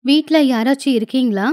வீட்ல யாராச்சும் இருக்கீங்களா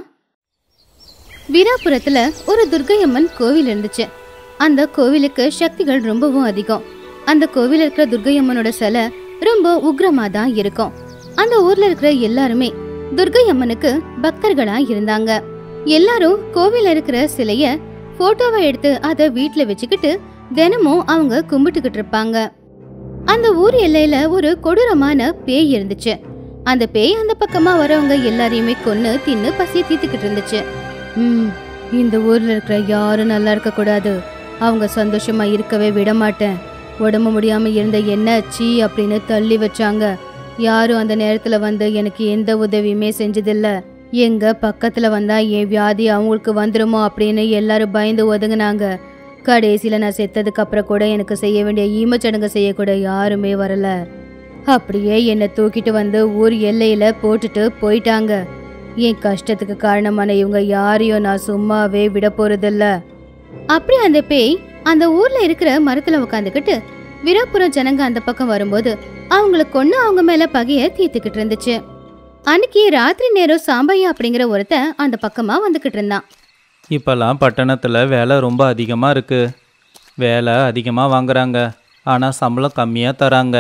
வீராபுரத்துல ஒரு துர்க்கையம்மன் கோவில் இருந்துச்சு அந்த கோவிலுக்கு சக்திகள் ரொம்பவும் அதிகம் அந்த கோவில் இருக்கிற துர்க்கையம்மனோட சிலை ரொம்ப உக்ரமா தான் இருக்கும் அந்த ஊர்ல இருக்கிற எல்லாருமே துர்க்கையம்மனுக்கு பக்தர்களா இருந்தாங்க எல்லாரும் கோவில்ல இருக்கிற சிலைய போட்டோவை எடுத்து அதை வீட்ல வச்சுக்கிட்டு தினமும் அவங்க கும்பிட்டுக்கிட்டு இருப்பாங்க அந்த ஊர் எல்லையில ஒரு கொடூரமான பேய் இருந்துச்சு அந்த பேய் அந்த பக்கமா வரவங்க எல்லாரையுமே கொன்னு தின்னு பசிய தீத்துக்கிட்டு இருந்துச்சு ம் இந்த ஊர்ல இருக்கிற யாரும் நல்லா இருக்க கூடாது அவங்க சந்தோஷமா இருக்கவே விட மாட்டேன் உடம்பு முடியாம இருந்த என்ன சீ அப்படின்னு தள்ளி வச்சாங்க யாரும் அந்த நேரத்துல வந்து எனக்கு எந்த உதவியுமே செஞ்சதில்ல எங்க பக்கத்துல வந்தா என் வியாதி அவங்களுக்கு வந்துருமோ அப்படின்னு எல்லாரும் பயந்து ஒதுங்குனாங்க கடைசியில நான் செத்ததுக்கு அப்புறம் கூட எனக்கு செய்ய வேண்டிய ஈமச்சடங்கு செய்யக்கூட யாருமே வரல அப்படியே என்னை தூக்கிட்டு வந்து ஊர் எல்லையில போட்டுட்டு போயிட்டாங்க என் கஷ்டத்துக்கு காரணமான இவங்க யாரையும் நான் சும்மாவே விட போறதில்ல அப்படி அந்த பேய் அந்த ஊர்ல இருக்கிற மரத்துல உட்காந்துக்கிட்டு வீராபுரம் ஜனங்க அந்த பக்கம் வரும்போது அவங்கள கொன்னு அவங்க மேல பகைய தீர்த்துக்கிட்டு இருந்துச்சு அன்னைக்கு ராத்திரி நேரம் சாம்பையா அப்படிங்கிற ஒருத்தன் அந்த பக்கமா வந்துகிட்டு இருந்தான் இப்போல்லாம் பட்டணத்தில் வேலை ரொம்ப அதிகமாக இருக்குது வேலை அதிகமாக வாங்குறாங்க ஆனால் சம்பளம் கம்மியாக தராங்க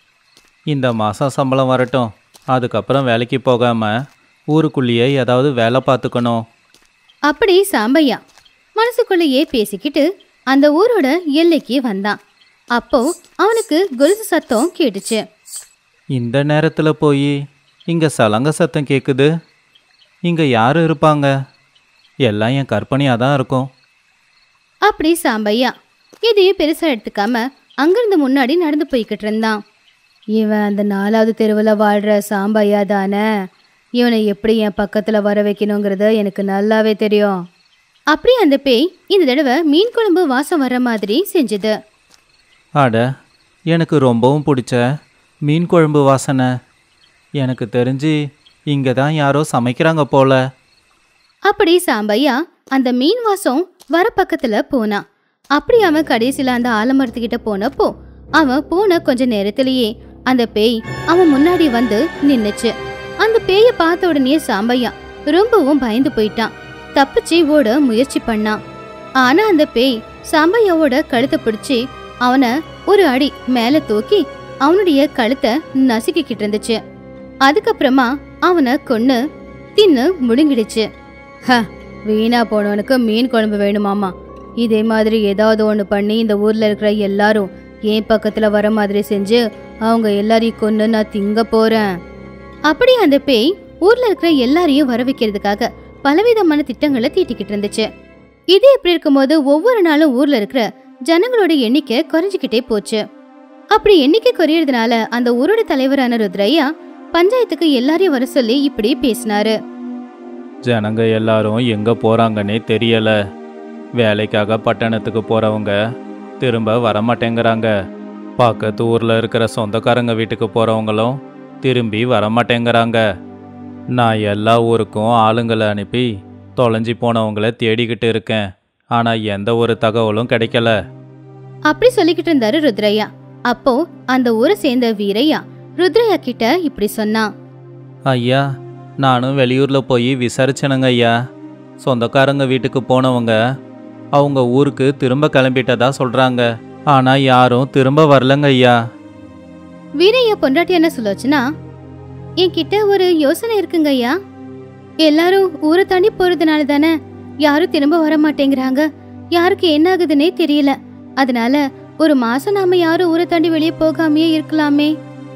இந்த மாதம் சம்பளம் வரட்டும் அதுக்கப்புறம் வேலைக்கு போகாமல் ஊருக்குள்ளேயே ஏதாவது வேலை பார்த்துக்கணும் அப்படி சாம்பையா மனசுக்குள்ளேயே பேசிக்கிட்டு அந்த ஊரோட எல்லைக்கு வந்தான் அப்போ அவனுக்கு கொலுசு சத்தம் கேட்டுச்சு இந்த நேரத்தில் போய் இங்கே சலங்க சத்தம் கேட்குது இங்கே யார் இருப்பாங்க எல்லாம் என் கற்பனையாக தான் இருக்கும் அப்படி சாம்பையா எதையும் பெருசா எடுத்துக்காம அங்கிருந்து முன்னாடி நடந்து போய்கிட்டு இருந்தான் இவன் அந்த நாலாவது தெருவில் வாழ்ற சாம்பையா தானே இவனை எப்படி என் பக்கத்துல வர வைக்கணுங்கிறது எனக்கு நல்லாவே தெரியும் அப்படி அந்த பேய் இந்த தடவை மீன் குழம்பு வாசம் வர்ற மாதிரி செஞ்சது அட எனக்கு ரொம்பவும் பிடிச்ச மீன் குழம்பு வாசனை எனக்கு தெரிஞ்சு இங்கே தான் யாரோ சமைக்கிறாங்க போல அப்படி சாம்பையா அந்த மீன் வாசம் வர பக்கத்துல போனான் அப்படி அவன் கடைசியில அந்த ஆலமரத்துக்கிட்ட போனப்போ அவன் போன கொஞ்ச நேரத்திலேயே அந்த பேய் அவன் முன்னாடி வந்து நின்னுச்சு அந்த பேய பார்த்த உடனே சாம்பையா ரொம்பவும் பயந்து போயிட்டான் தப்பிச்சு ஓட முயற்சி பண்ணான் ஆனா அந்த பேய் சாம்பையாவோட கழுத்தை பிடிச்சு அவனை ஒரு அடி மேல தூக்கி அவனுடைய கழுத்தை நசுக்கிக்கிட்டு இருந்துச்சு அதுக்கப்புறமா அவனை கொன்னு தின்னு முழுங்கிடுச்சு ஹ வீணா போனவனுக்கு மீன் குழம்பு வேணுமாமா இதே மாதிரி ஏதாவது ஒன்று பண்ணி இந்த ஊர்ல இருக்கிற எல்லாரும் என் பக்கத்துல வர மாதிரி செஞ்சு அவங்க எல்லாரையும் கொன்னு நான் திங்க போறேன் அப்படி அந்த பேய் ஊர்ல இருக்கிற எல்லாரையும் வர வைக்கிறதுக்காக பலவிதமான திட்டங்களை தீட்டிக்கிட்டு இருந்துச்சு இது எப்படி இருக்கும்போது ஒவ்வொரு நாளும் ஊர்ல இருக்கிற ஜனங்களோட எண்ணிக்கை குறைஞ்சிக்கிட்டே போச்சு அப்படி எண்ணிக்கை குறையறதுனால அந்த ஊரோட தலைவரான ருத்ரையா பஞ்சாயத்துக்கு எல்லாரையும் வர சொல்லி இப்படி பேசினாரு ஜனங்க எல்லாரும் எங்கே போகிறாங்கன்னே தெரியல வேலைக்காக பட்டணத்துக்கு போகிறவங்க திரும்ப வரமாட்டேங்கிறாங்க பக்கத்து ஊரில் இருக்கிற சொந்தக்காரங்க வீட்டுக்கு போகிறவங்களும் திரும்பி வரமாட்டேங்கிறாங்க நான் எல்லா ஊருக்கும் ஆளுங்களை அனுப்பி தொலைஞ்சி போனவங்கள தேடிக்கிட்டு இருக்கேன் ஆனால் எந்த ஒரு தகவலும் கிடைக்கல அப்படி சொல்லிக்கிட்டு இருந்தாரு ருத்ரையா அப்போ அந்த ஊரை சேர்ந்த வீரையா ருத்ரையா கிட்ட இப்படி சொன்னான் ஐயா நானும் வெளியூரில் போய் விசாரிச்சேனுங்க ஐயா சொந்தக்காரங்க வீட்டுக்கு போனவங்க அவங்க ஊருக்கு திரும்ப கிளம்பிட்டதா சொல்கிறாங்க ஆனால் யாரும் திரும்ப வரலங்க ஐயா வீரையா பொண்டாட்டி என்ன சொல்லுச்சுன்னா என்கிட்ட ஒரு யோசனை இருக்குங்க ஐயா எல்லாரும் ஊரை தாண்டி போறதுனால தானே யாரும் திரும்ப வர மாட்டேங்கிறாங்க யாருக்கு என்ன ஆகுதுன்னே தெரியல அதனால ஒரு மாசம் நாம யாரும் ஊரை தாண்டி வெளியே போகாமையே இருக்கலாமே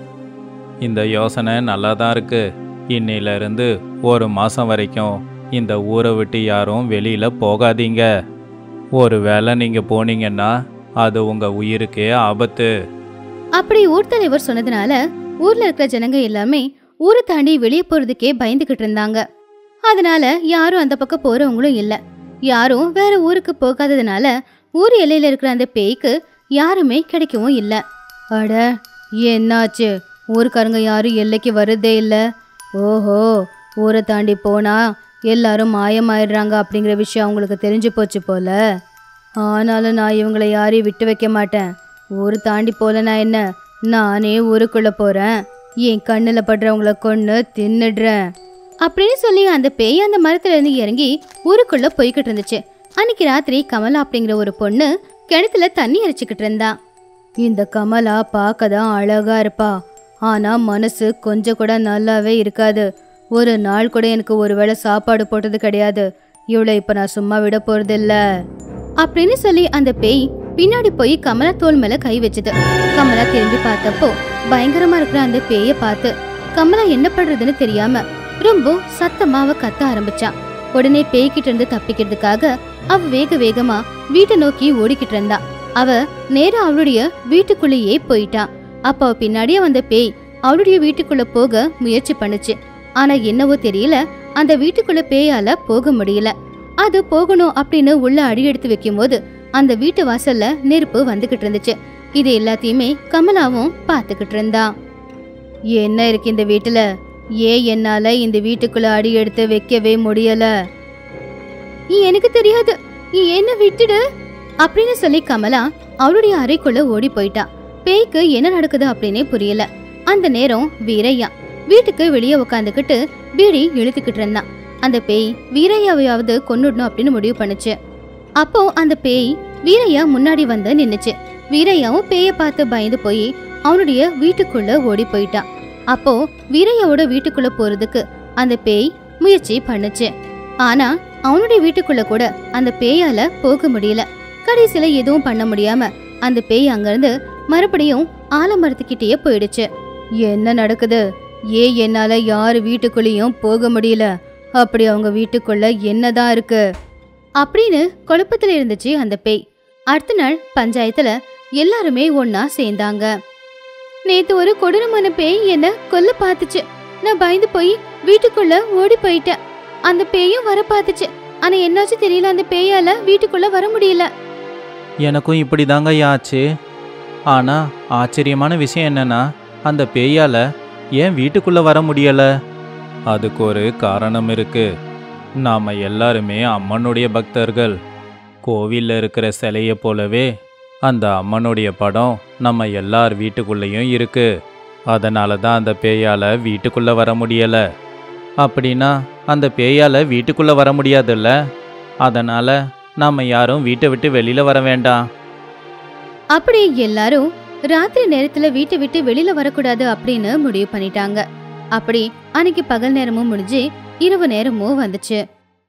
இந்த யோசனை நல்லா தான் இருக்கு இன்னையிலிருந்து ஒரு மாதம் வரைக்கும் இந்த ஊரை விட்டு யாரும் வெளியில் போகாதீங்க ஒருவேளை நீங்கள் போனீங்கன்னா அது உங்கள் உயிருக்கே ஆபத்து அப்படி ஊர் தலைவர் சொன்னதுனால ஊர்ல இருக்கிற ஜனங்க எல்லாமே ஊரை தாண்டி வெளியே போறதுக்கே பயந்துகிட்டு இருந்தாங்க அதனால யாரும் அந்த பக்கம் போறவங்களும் இல்ல யாரும் வேற ஊருக்கு போகாததுனால ஊர் எல்லையில இருக்கிற அந்த பேய்க்கு யாருமே கிடைக்கவும் இல்ல அட என்னாச்சு ஊருக்காரங்க யாரும் எல்லைக்கு வர்றதே இல்ல ஓஹோ ஊரை தாண்டி போனா எல்லாரும் மாயமாயிடுறாங்க அப்படிங்கிற விஷயம் அவங்களுக்கு தெரிஞ்சு போச்சு போல ஆனாலும் நான் இவங்களை யாரையும் விட்டு வைக்க மாட்டேன் ஊர் தாண்டி போலனா என்ன நானே ஊருக்குள்ள போறேன் என் கண்ணுல படுறவங்கள கொன்னு தின்னுடுறேன் அப்படின்னு சொல்லி அந்த பேய் அந்த மரத்துல இருந்து இறங்கி ஊருக்குள்ள போய்கிட்டு இருந்துச்சு அன்னைக்கு ராத்திரி கமலா அப்படிங்கிற ஒரு பொண்ணு கிணத்துல தண்ணி அரைச்சிக்கிட்டு இருந்தா இந்த கமலா பார்க்க தான் அழகா இருப்பா ஆனா மனசு கொஞ்சம் கூட நல்லாவே இருக்காது ஒரு நாள் கூட எனக்கு ஒருவேளை சாப்பாடு போட்டது கிடையாது இவளை இப்ப நான் சும்மா விட போறதில்ல அப்படின்னு சொல்லி அந்த பேய் பின்னாடி போய் கமலா தோல் மேல கை வச்சுது கமலா திரும்பி பார்த்தப்போ பயங்கரமா இருக்கிற அந்த பேய பார்த்து கமலா என்ன பண்றதுன்னு தெரியாம ரொம்ப சத்தமா அவ கத்த ஆரம்பிச்சா உடனே பேய்கிட்ட இருந்து தப்பிக்கிறதுக்காக அவ வேக வேகமா வீட்டை நோக்கி ஓடிக்கிட்டு இருந்தா அவ நேரா அவளுடைய வீட்டுக்குள்ளேயே போயிட்டா அப்ப அவ பின்னாடியே வந்த பேய் அவளுடைய வீட்டுக்குள்ள போக முயற்சி பண்ணுச்சு ஆனா என்னவோ தெரியல அந்த வீட்டுக்குள்ள பேயால போக முடியல அது போகணும் அப்படின்னு உள்ள அடி எடுத்து வைக்கும்போது அந்த வீட்டு வாசல்ல நெருப்பு வந்துகிட்டு இருந்துச்சு இது எல்லாத்தையுமே கமலாவும் பார்த்துக்கிட்டு இருந்தா என்ன இருக்கு இந்த வீட்டுல ஏன் என்னால இந்த வீட்டுக்குள்ள அடி எடுத்து வைக்கவே முடியல எனக்கு தெரியாது நீ என்ன விட்டுடு அப்படின்னு சொல்லி கமலா அவளுடைய அறைக்குள்ள ஓடி போயிட்டா பேய்க்கு என்ன நடக்குது அப்படின்னே புரியல அந்த நேரம் வீரையா வீட்டுக்கு வெளியே உட்காந்துக்கிட்டு பீடி இழுத்துக்கிட்டு இருந்தான் அந்த பேய் வீரையாவையாவது கொன்னுடணும் அப்படின்னு முடிவு பண்ணுச்சு அப்போ அந்த பேய் வீரையா முன்னாடி வந்து நின்னுச்சு வீரையாவும் பேய பார்த்து பயந்து போய் அவனுடைய வீட்டுக்குள்ள ஓடி போயிட்டான் அப்போ வீரையாவோட வீட்டுக்குள்ள போறதுக்கு அந்த பேய் முயற்சி பண்ணுச்சு ஆனா அவனுடைய வீட்டுக்குள்ள கூட அந்த பேயால போக முடியல கடைசியில எதுவும் பண்ண முடியாம அந்த பேய் அங்கிருந்து மறுபடியும் ஆலமரத்துக்கிட்டேயே போயிடுச்சு என்ன நடக்குது ஏன் என்னால யாரு வீட்டுக்குள்ளேயும் போக முடியல அப்படி அவங்க வீட்டுக்குள்ள என்னதான் இருக்கு அப்படின்னு குழப்பத்துல இருந்துச்சு அந்த பேய் அடுத்த நாள் பஞ்சாயத்துல எல்லாருமே ஒன்னா சேர்ந்தாங்க நேத்து ஒரு கொடூரமான பேய் என்ன கொல்ல பார்த்துச்சு நான் பயந்து போய் வீட்டுக்குள்ள ஓடி போயிட்டேன் அந்த பேயும் வர பார்த்துச்சு ஆனா என்னாச்சு தெரியல அந்த பேயால வீட்டுக்குள்ள வர முடியல எனக்கும் இப்படி தாங்க ஆச்சு ஆனால் ஆச்சரியமான விஷயம் என்னன்னா அந்த பேயால் ஏன் வீட்டுக்குள்ளே வர முடியலை அதுக்கு ஒரு காரணம் இருக்கு நாம் எல்லாருமே அம்மனுடைய பக்தர்கள் கோவிலில் இருக்கிற சிலையை போலவே அந்த அம்மனுடைய படம் நம்ம எல்லார் வீட்டுக்குள்ளேயும் இருக்கு அதனால தான் அந்த பேயால் வீட்டுக்குள்ளே வர முடியலை அப்படின்னா அந்த பேயால் வீட்டுக்குள்ளே வர முடியாதுல்ல அதனால் நாம் யாரும் வீட்டை விட்டு வெளியில் வர வேண்டாம் அப்படி எல்லாரும் ராத்திரி நேரத்துல வீட்டை விட்டு வெளியில வரக்கூடாது அப்படின்னு முடிவு பண்ணிட்டாங்க அப்படி அன்னைக்கு பகல் நேரமும் முடிஞ்சு இரவு நேரமும் வந்துச்சு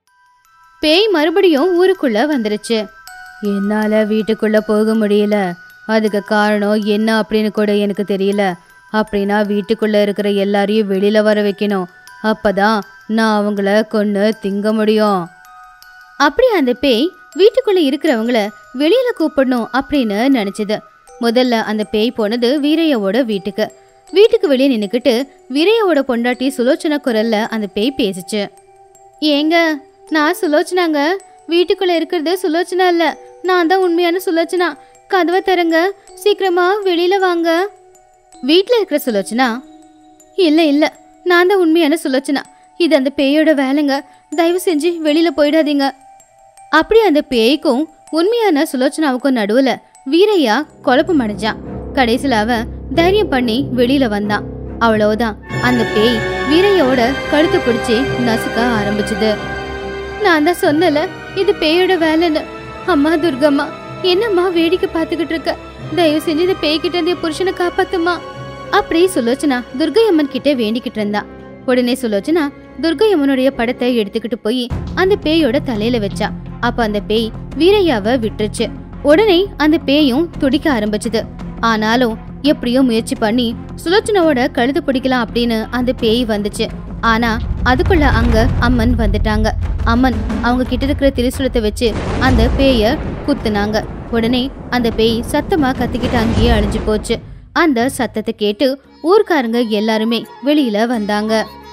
பேய் மறுபடியும் ஊருக்குள்ள வந்துருச்சு என்னால வீட்டுக்குள்ள போக முடியல அதுக்கு காரணம் என்ன அப்படின்னு கூட எனக்கு தெரியல அப்படின்னா வீட்டுக்குள்ள இருக்கிற எல்லாரையும் வெளியில வர வைக்கணும் அப்பதான் நான் அவங்கள கொன்னு திங்க முடியும் அப்படி அந்த பேய் வீட்டுக்குள்ள இருக்கிறவங்கள வெளியில கூப்பிடணும் அப்படின்னு நினைச்சது முதல்ல அந்த பேய் போனது வீரையாவோட வீட்டுக்கு வீட்டுக்கு வெளியே நின்னுக்கிட்டு வீரையாவோட பொண்டாட்டி சுலோச்சனா குரல்ல அந்த பேய் பேசுச்சு ஏங்க நான் சுலோச்சனாங்க வீட்டுக்குள்ள இருக்கிறது சுலோச்சனா இல்ல நான் தான் உண்மையான சுலோச்சனா கதவை தரங்க சீக்கிரமா வெளியில வாங்க வீட்ல இருக்கிற சுலோச்சனா இல்ல இல்ல நான் தான் உண்மையான சுலோச்சனா இது அந்த பேயோட வேலைங்க தயவு செஞ்சு வெளியில போயிடாதீங்க அப்படி அந்த பேய்க்கும் உண்மையான சுலோச்சனாவுக்கும் நடுவுல வீரையா குழப்பம் அடைஞ்சான் கடைசியில அவன் தைரியம் பண்ணி வெளியில வந்தான் அவ்வளவுதான் அந்த பேய் வீரையோட கழுத்து பிடிச்சி நசுக்க ஆரம்பிச்சுது நான் தான் சொன்னல இது பேயோட வேலைன்னு அம்மா துர்கம்மா என்னம்மா வேடிக்கை பார்த்துக்கிட்டு இருக்க தயவு செஞ்சு இந்த பேய்கிட்ட இருந்து என் புருஷனை காப்பாத்துமா அப்படி சுலோச்சனா துர்கை அம்மன் கிட்ட வேண்டிக்கிட்டு இருந்தா உடனே சுலோச்சனா துர்கை அம்மனுடைய படத்தை எடுத்துக்கிட்டு போய் அந்த பேயோட தலையில வச்சா அப்ப அந்த பேய் வீரையாவை விட்டுருச்சு உடனே அந்த பேயும் துடிக்க ஆரம்பிச்சுது ஆனாலும் எப்படியோ முயற்சி பண்ணி சுலோச்சனாவோட கழுத்து பிடிக்கலாம் அப்படின்னு அந்த பேய் வந்துச்சு ஆனா அதுக்குள்ள அங்க அம்மன் வந்துட்டாங்க அம்மன் அவங்க கிட்ட இருக்கிற திரிசூலத்தை வச்சு அந்த பேய குத்துனாங்க உடனே அந்த பேய் சத்தமா கத்திக்கிட்டு அங்கேயே அழிஞ்சு போச்சு அந்த சத்தத்தை கேட்டு ஊர்க்காரங்க எல்லாருமே வெளியில வந்தாங்க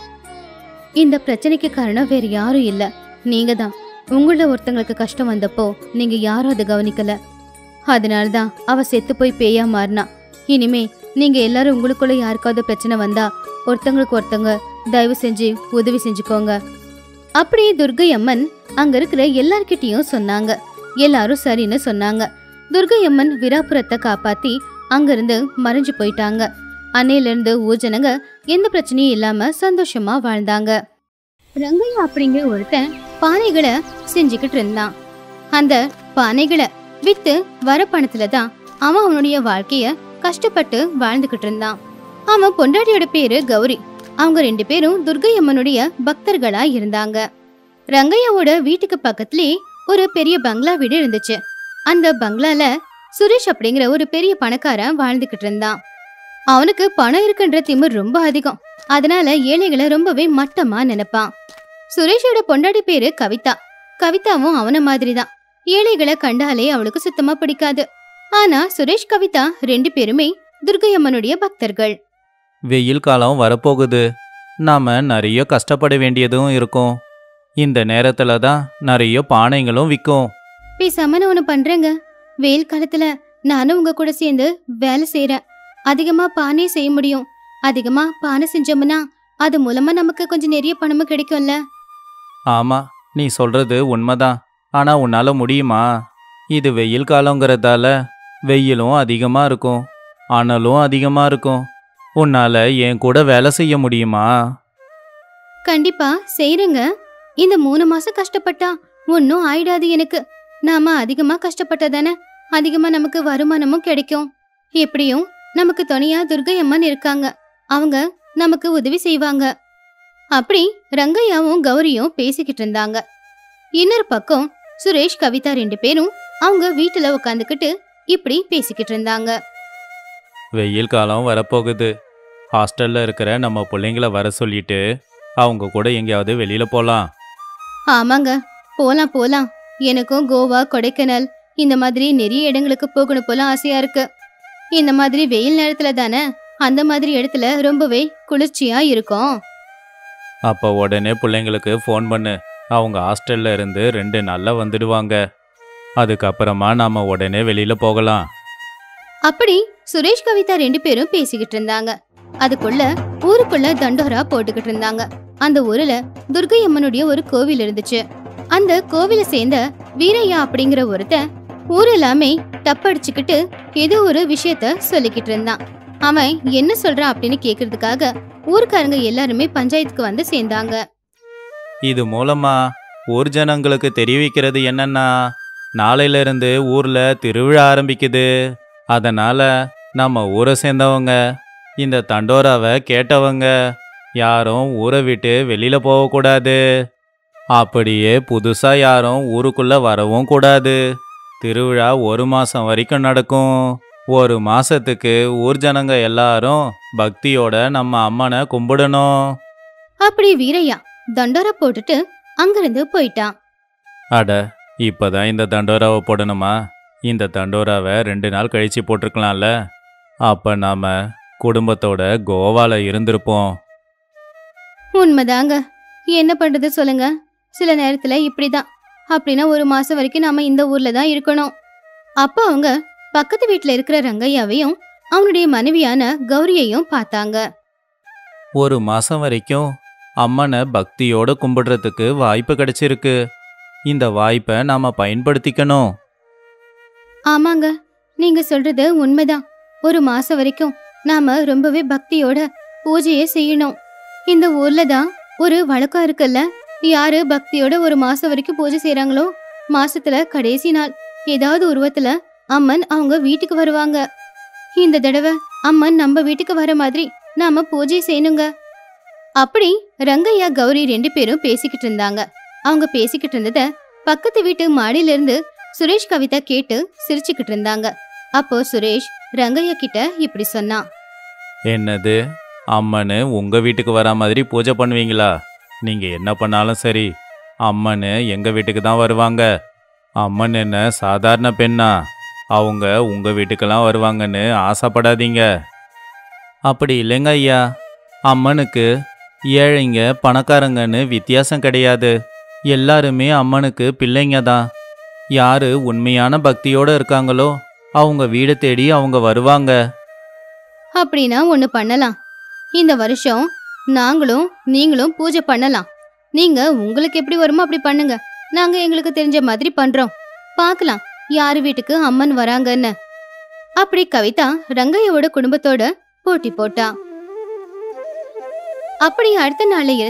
இந்த பிரச்சனைக்கு காரணம் வேற யாரும் இல்ல நீங்க தான் உங்கள ஒருத்தங்களுக்கு கஷ்டம் வந்தப்போ நீங்க யாரும் அதை கவனிக்கல அதனால தான் அவ செத்து போய் பேயா மாறினா இனிமே நீங்க எல்லாரும் உங்களுக்குள்ள யாருக்காவது பிரச்சனை வந்தா ஒருத்தங்களுக்கு ஒருத்தங்க தயவு செஞ்சு உதவி செஞ்சுக்கோங்க அப்படியே துர்கை அம்மன் அங்க இருக்கிற எல்லார்கிட்டயும் சொன்னாங்க எல்லாரும் சரின்னு சொன்னாங்க துர்கை அம்மன் விராபுரத்தை காப்பாத்தி அங்கிருந்து மறைஞ்சு போயிட்டாங்க அன்னையில இருந்து ஊர் ஜனங்க எந்த பிரச்சனையும் இல்லாம சந்தோஷமா வாழ்ந்தாங்க ரங்கையா அப்படிங்கிற ஒருத்தன் பானைகளை செஞ்சுக்கிட்டு இருந்தான் அந்த பானைகளை வித்து வர பணத்துல தான் அவன் அவனுடைய வாழ்க்கைய கஷ்டப்பட்டு வாழ்ந்துகிட்டு இருந்தான் அவன் பொண்டாட்டியோட பேரு கௌரி அவங்க ரெண்டு பேரும் துர்கை அம்மனுடைய பக்தர்களா இருந்தாங்க ரங்கையாவோட வீட்டுக்கு பக்கத்துலயே ஒரு பெரிய பங்களா வீடு இருந்துச்சு அந்த பங்களால சுரேஷ் அப்படிங்கிற ஒரு பெரிய பணக்காரன் வாழ்ந்துகிட்டு இருந்தான் அவனுக்கு பணம் இருக்குன்ற திமிர் ரொம்ப அதிகம் அதனால ஏழைகளை ரொம்பவே மட்டமா நினைப்பான் சுரேஷோட பொண்டாட்டி பேரு கவிதா கவிதாவும் அவன மாதிரிதான் ஏழைகளை கண்டாலே அவளுக்கு சுத்தமா பிடிக்காது ஆனா சுரேஷ் கவிதா ரெண்டு பேருமே துர்கை அம்மனுடைய பக்தர்கள் வெயில் காலம் வரப்போகுது நாம நிறைய கஷ்டப்பட வேண்டியதும் இருக்கும் இந்த நேரத்துல தான் நிறைய பானைகளும் விற்கும் பேசாம நான் ஒண்ணு பண்றேங்க வெயில் காலத்துல நானும் உங்க கூட சேர்ந்து வேலை செய்யறேன் அதிகமா பானை செய்ய முடியும் அதிகமா பானை செஞ்சோம்னா அது மூலமா நமக்கு கொஞ்சம் நிறைய பணமும் கிடைக்கும்ல ஆமா நீ சொல்றது உண்மைதான் ஆனா உன்னால முடியுமா இது வெயில் காலங்கிறதால வெயிலும் அதிகமா இருக்கும் அனலும் அதிகமா இருக்கும் உன்னால என் கூட வேலை செய்ய முடியுமா கண்டிப்பா செய்யறேங்க இந்த மூணு மாசம் கஷ்டப்பட்டா ஒன்னும் ஆயிடாது எனக்கு நாம அதிகமா கஷ்டப்பட்டதானே அதிகமா நமக்கு வருமானமும் கிடைக்கும் எப்படியும் நமக்கு துணையா துர்கை அம்மன் இருக்காங்க அவங்க நமக்கு உதவி செய்வாங்க அப்படி ரங்கையாவும் கௌரியும் பேசிக்கிட்டு இருந்தாங்க இன்னொரு பக்கம் சுரேஷ் கவிதா ரெண்டு பேரும் அவங்க வீட்டுல உட்காந்துக்கிட்டு இப்படி பேசிக்கிட்டு இருந்தாங்க வெயில் காலம் வரப்போகுது ஹாஸ்டல்ல இருக்கிற நம்ம பிள்ளைங்கள வர சொல்லிட்டு அவங்க கூட எங்கேயாவது வெளியில போலாம் ஆமாங்க போலாம் போலாம் எனக்கும் கோவா கொடைக்கானல் இந்த மாதிரி நிறைய இடங்களுக்கு போகணும் போல ஆசையா இருக்கு இந்த மாதிரி வெயில் நேரத்துல தானே அந்த மாதிரி இடத்துல ரொம்பவே குளிர்ச்சியா இருக்கும் அப்ப உடனே பிள்ளைங்களுக்கு ஃபோன் பண்ணு அவங்க ஹாஸ்டல்ல இருந்து ரெண்டு நாள்ல வந்துடுவாங்க அதுக்கப்புறமா நாம உடனே வெளியில போகலாம் அப்படி சுரேஷ் கவிதா ரெண்டு பேரும் பேசிக்கிட்டு இருந்தாங்க அதுக்குள்ள ஊருக்குள்ள தண்டோரா போட்டுக்கிட்டு இருந்தாங்க அந்த ஊர்ல துர்கை அம்மனுடைய ஒரு கோவில் இருந்துச்சு அந்த கோவிலை சேர்ந்த வீரையா அப்படிங்கிற ஒருத்தன் ஊர் எல்லாமே தப்படிச்சுக்கிட்டு ஏதோ ஒரு விஷயத்த சொல்லிக்கிட்டு இருந்தான் அவன் என்ன சொல்றான் அப்படின்னு கேக்குறதுக்காக ஊர்க்காரங்க எல்லாருமே பஞ்சாயத்துக்கு வந்து சேர்ந்தாங்க இது மூலமா ஊர் ஜனங்களுக்கு தெரிவிக்கிறது என்னன்னா நாளையில இருந்து ஊர்ல திருவிழா ஆரம்பிக்குது அதனால நம்ம ஊரை சேர்ந்தவங்க இந்த தண்டோராவை கேட்டவங்க யாரும் ஊரை விட்டு வெளியில போகக்கூடாது அப்படியே புதுசா யாரும் ஊருக்குள்ள வரவும் கூடாது திருவிழா ஒரு மாசம் வரைக்கும் நடக்கும் ஒரு மாசத்துக்கு ஊர் ஜனங்க எல்லாரும் பக்தியோட நம்ம அம்மனை கும்பிடணும் அப்படி வீரையா தண்டோரா போட்டுட்டு அங்கிருந்து போயிட்டான் அட இப்பதான் இந்த தண்டோராவை போடணுமா இந்த தண்டோராவை ரெண்டு நாள் கழிச்சு போட்டிருக்கலாம்ல அப்ப நாம குடும்பத்தோட கோவால இருந்திருப்போம் உண்மைதாங்க என்ன பண்றது சொல்லுங்க சில நேரத்துல இப்படிதான் அப்படின்னா ஒரு மாசம் வரைக்கும் நாம இந்த ஊர்ல தான் இருக்கணும் அப்ப அவங்க பக்கத்து வீட்ல இருக்கிற ரங்கையாவையும் அவனுடைய மனைவியான கௌரியையும் பார்த்தாங்க ஒரு மாசம் வரைக்கும் அம்மனை பக்தியோட கும்பிடுறதுக்கு வாய்ப்பு கிடைச்சிருக்கு இந்த வாய்ப்பை நாம பயன்படுத்திக்கணும் ஆமாங்க நீங்க சொல்றது உண்மைதான் ஒரு மாசம் வரைக்கும் நாம ரொம்பவே பக்தியோட பூஜையை செய்யணும் இந்த ஊர்ல தான் ஒரு வழக்கம் இருக்குல்ல யாரு பக்தியோட ஒரு மாசம் வரைக்கும் பூஜை செய்றாங்களோ மாசத்துல கடைசி நாள் ஏதாவது உருவத்துல அம்மன் அவங்க வீட்டுக்கு வருவாங்க இந்த தடவை அம்மன் நம்ம வீட்டுக்கு வர மாதிரி நாம பூஜை செய்யணுங்க அப்படி ரங்கையா கௌரி ரெண்டு பேரும் பேசிக்கிட்டு இருந்தாங்க அவங்க பேசிக்கிட்டு இருந்தத பக்கத்து வீட்டு மாடியில இருந்து சுரேஷ் கவிதா கேட்டு சிரிச்சுக்கிட்டு இருந்தாங்க அப்போ சுரேஷ் ரங்கையா கிட்ட இப்படி சொன்னான் என்னது அம்மனு உங்க வீட்டுக்கு வரா மாதிரி பூஜை பண்ணுவீங்களா நீங்க என்ன பண்ணாலும் சரி அம்மனு எங்க வீட்டுக்கு தான் வருவாங்க அம்மன் என்ன சாதாரண பெண்ணா அவங்க உங்க வீட்டுக்கெல்லாம் வருவாங்கன்னு ஆசைப்படாதீங்க அப்படி இல்லைங்க ஐயா அம்மனுக்கு ஏழைங்க பணக்காரங்கன்னு வித்தியாசம் கிடையாது எல்லாருமே அம்மனுக்கு பிள்ளைங்க தான் யாரு உண்மையான பக்தியோட இருக்காங்களோ அவங்க வீடு தேடி அவங்க வருவாங்க அப்படின்னா ஒண்ணு பண்ணலாம் இந்த வருஷம் நாங்களும் நீங்களும் பூஜை பண்ணலாம் நீங்க உங்களுக்கு எப்படி வருமோ அப்படி பண்ணுங்க நாங்க எங்களுக்கு தெரிஞ்ச மாதிரி பண்றோம் பார்க்கலாம் யாரு வீட்டுக்கு அம்மன் வராங்கன்னு அப்படி கவிதா ரங்கையோட குடும்பத்தோட போட்டி போட்டா அப்படி அடுத்த நாள்ல இருந்து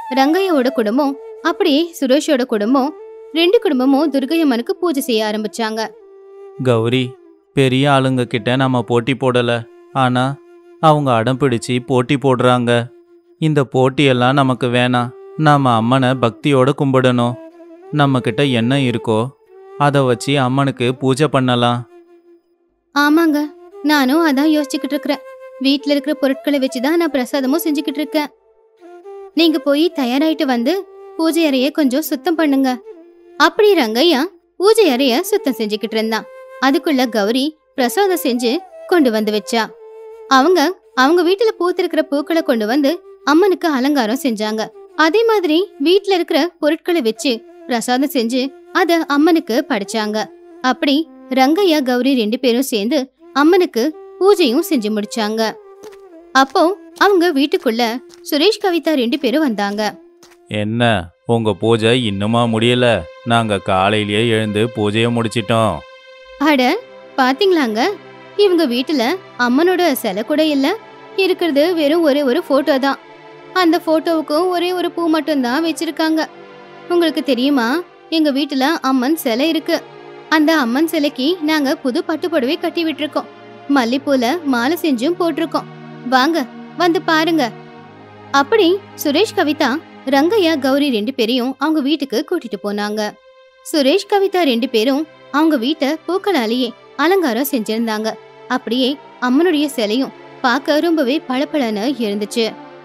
ரங்கையோட குடும்பம் அப்படியே சுரேஷோட குடும்பம் ரெண்டு குடும்பமும் துர்கையம்மனுக்கு பூஜை செய்ய ஆரம்பிச்சாங்க கௌரி பெரிய ஆளுங்க கிட்ட நம்ம போட்டி போடல ஆனா அவங்க அடம் பிடிச்சு போட்டி போடுறாங்க இந்த போட்டியெல்லாம் நமக்கு வேணாம் நாம அம்மனை பக்தியோட கும்பிடணும் நம்ம கிட்ட என்ன இருக்கோ அதை வச்சு அம்மனுக்கு பூஜை பண்ணலாம் ஆமாங்க நானும் அதான் யோசிச்சுக்கிட்டு இருக்கிறேன் வீட்ல இருக்கிற பொருட்களை வச்சுதான் நான் பிரசாதமும் செஞ்சுக்கிட்டு இருக்கேன் நீங்க போய் தயாராயிட்டு வந்து பூஜை அறைய கொஞ்சம் சுத்தம் பண்ணுங்க அப்படி ரங்கையா பூஜை அறைய சுத்தம் செஞ்சுக்கிட்டு இருந்தான் அதுக்குள்ள கௌரி பிரசாதம் செஞ்சு கொண்டு வந்து வச்சா அவங்க அவங்க வீட்டுல பூத்திருக்கிற பூக்களை கொண்டு வந்து அம்மனுக்கு அலங்காரம் செஞ்சாங்க அதே மாதிரி வீட்ல இருக்கிற பொருட்களை வச்சு பிரசாதம் செஞ்சு அத அம்மனுக்கு படைச்சாங்க அப்படி ரங்கையா கௌரி ரெண்டு பேரும் சேர்ந்து அம்மனுக்கு பூஜையும் செஞ்சு முடிச்சாங்க அப்போ அவங்க வீட்டுக்குள்ள சுரேஷ் கவிதா ரெண்டு பேரும் வந்தாங்க என்ன உங்க பூஜை இன்னுமா முடியல நாங்க காலையிலேயே எழுந்து பூஜையை முடிச்சிட்டோம் அட பாத்தீங்களாங்க இவங்க வீட்டுல அம்மனோட சிலை கூட இல்ல இருக்கிறது வெறும் ஒரே ஒரு போட்டோ தான் அந்த போட்டோவுக்கும் ஒரே ஒரு பூ மட்டும் தான் வச்சிருக்காங்க உங்களுக்கு தெரியுமா எங்க வீட்டுல அம்மன் சிலை இருக்கு அந்த அம்மன் சிலைக்கு நாங்க புது பட்டு புடவை கட்டி விட்டுருக்கோம் மல்லிப்பூல மாலை செஞ்சும் போட்டிருக்கோம் வாங்க வந்து பாருங்க அப்படி சுரேஷ் கவிதா ரங்கையா கௌரி ரெண்டு பேரையும் அவங்க வீட்டுக்கு கூட்டிட்டு போனாங்க சுரேஷ் கவிதா ரெண்டு பேரும் அவங்க வீட்டை பூக்களாலேயே அலங்காரம் செஞ்சிருந்தாங்க அப்படியே அம்மனுடைய சிலையும் பார்க்க ரொம்பவே பளபளன்னு இருந்துச்சு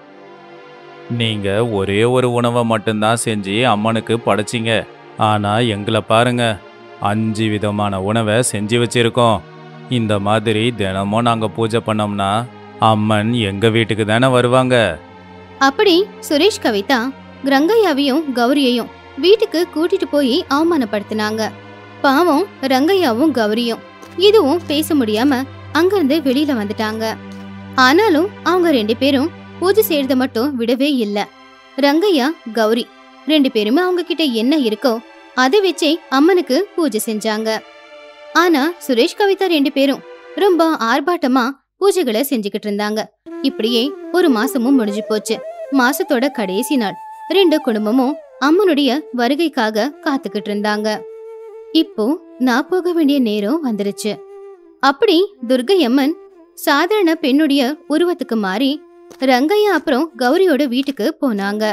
நீங்க ஒரே ஒரு உணவை மட்டும்தான் செஞ்சு அம்மனுக்கு படைச்சிங்க ஆனா எங்களை பாருங்க அஞ்சு விதமான உணவை செஞ்சு வச்சிருக்கோம் இந்த மாதிரி தினமும் நாங்க பூஜை பண்ணோம்னா அம்மன் எங்க வீட்டுக்கு தானே வருவாங்க அப்படி சுரேஷ் கவிதா ரங்கையாவையும் கௌரியையும் வீட்டுக்கு கூட்டிட்டு போய் அவமானப்படுத்தினாங்க பாவம் ரங்கையாவும் கௌரியும் இதுவும் பேச முடியாம அங்கிருந்து வெளியில வந்துட்டாங்க ஆனாலும் அவங்க ரெண்டு பேரும் பூஜை செய்யறத மட்டும் விடவே இல்ல ரங்கையா கௌரி ரெண்டு பேருமே அவங்க கிட்ட என்ன இருக்கோ அதை வச்சே அம்மனுக்கு பூஜை செஞ்சாங்க ஆனா சுரேஷ் கவிதா ரெண்டு பேரும் ரொம்ப ஆர்ப்பாட்டமா பூஜைகளை செஞ்சுக்கிட்டு இருந்தாங்க இப்படியே ஒரு மாசமும் முடிஞ்சு போச்சு மாசத்தோட கடைசி நாள் ரெண்டு குடும்பமும் அம்மனுடைய வருகைக்காக காத்துக்கிட்டு இருந்தாங்க இப்போ நான் போக வேண்டிய நேரம் வந்துருச்சு அப்படி துர்கை அம்மன் சாதாரண பெண்ணுடைய உருவத்துக்கு மாறி ரங்கையா அப்புறம் கௌரியோட வீட்டுக்கு போனாங்க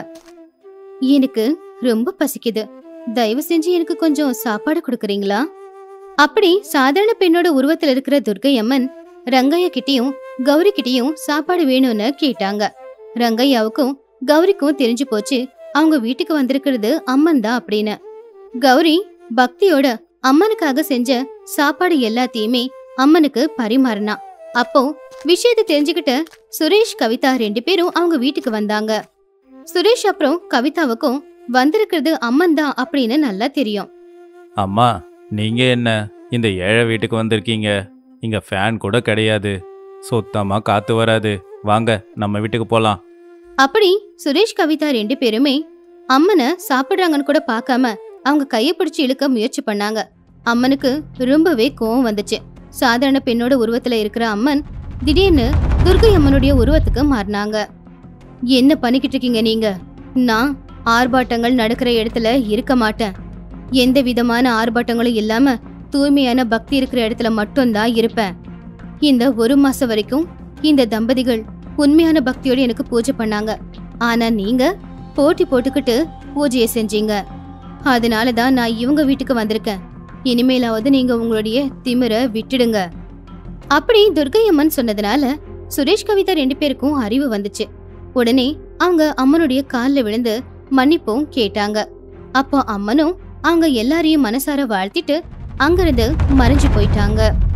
எனக்கு ரொம்ப பசிக்குது தயவு செஞ்சு எனக்கு கொஞ்சம் சாப்பாடு கொடுக்குறீங்களா அப்படி சாதாரண பெண்ணோட உருவத்துல இருக்கிற துர்கை அம்மன் ரங்கையா கிட்டயும் கௌரி கிட்டயும் சாப்பாடு வேணும்னு கேட்டாங்க ரங்கையாவுக்கும் கௌரிக்கும் தெரிஞ்சு போச்சு அவங்க வீட்டுக்கு வந்திருக்கிறது அம்மன் தான் அப்படின்னு கௌரி பக்தியோட அம்மனுக்காக செஞ்ச சாப்பாடு எல்லாத்தையுமே அம்மனுக்கு பரிமாறினா அப்போ விஷயத்தை தெரிஞ்சுக்கிட்ட சுரேஷ் கவிதா ரெண்டு பேரும் அவங்க வீட்டுக்கு வந்தாங்க சுரேஷ் அப்புறம் கவிதாவுக்கும் வந்திருக்கிறது அம்மன் தான் அப்படின்னு நல்லா தெரியும் அம்மா நீங்க என்ன இந்த ஏழை வீட்டுக்கு வந்திருக்கீங்க இங்க ஃபேன் கூட கிடையாது சுத்தமா காத்து வராது வாங்க நம்ம வீட்டுக்கு போலாம் அப்படி சுரேஷ் கவிதா ரெண்டு பேருமே அம்மனை சாப்பிடுறாங்கன்னு கூட பார்க்காம அவங்க கையை பிடிச்சு இழுக்க முயற்சி பண்ணாங்க அம்மனுக்கு ரொம்பவே கோவம் வந்துச்சு சாதாரண பெண்ணோட உருவத்துல இருக்கிற அம்மன் திடீர்னு துர்கை அம்மனுடைய உருவத்துக்கு மாறினாங்க என்ன பண்ணிக்கிட்டு இருக்கீங்க நீங்க நான் ஆர்ப்பாட்டங்கள் நடக்கிற இடத்துல இருக்க மாட்டேன் எந்த விதமான ஆர்ப்பாட்டங்களும் இல்லாம தூய்மையான பக்தி இருக்கிற இடத்துல மட்டும்தான் இருப்பேன் இந்த ஒரு மாசம் வரைக்கும் இந்த தம்பதிகள் உண்மையான பக்தியோட எனக்கு பூஜை பண்ணாங்க ஆனா நீங்க போட்டி போட்டுக்கிட்டு பூஜையை செஞ்சீங்க அதனால தான் நான் இவங்க வீட்டுக்கு வந்திருக்கேன் இனிமேலாவது நீங்க உங்களுடைய திமிர விட்டுடுங்க அப்படி துர்கை அம்மன் சொன்னதுனால சுரேஷ் கவிதா ரெண்டு பேருக்கும் அறிவு வந்துச்சு உடனே அவங்க அம்மனுடைய கால்ல விழுந்து மன்னிப்பும் கேட்டாங்க அப்போ அம்மனும் அவங்க எல்லாரையும் மனசார வாழ்த்திட்டு அங்கிருந்து மறைஞ்சு போயிட்டாங்க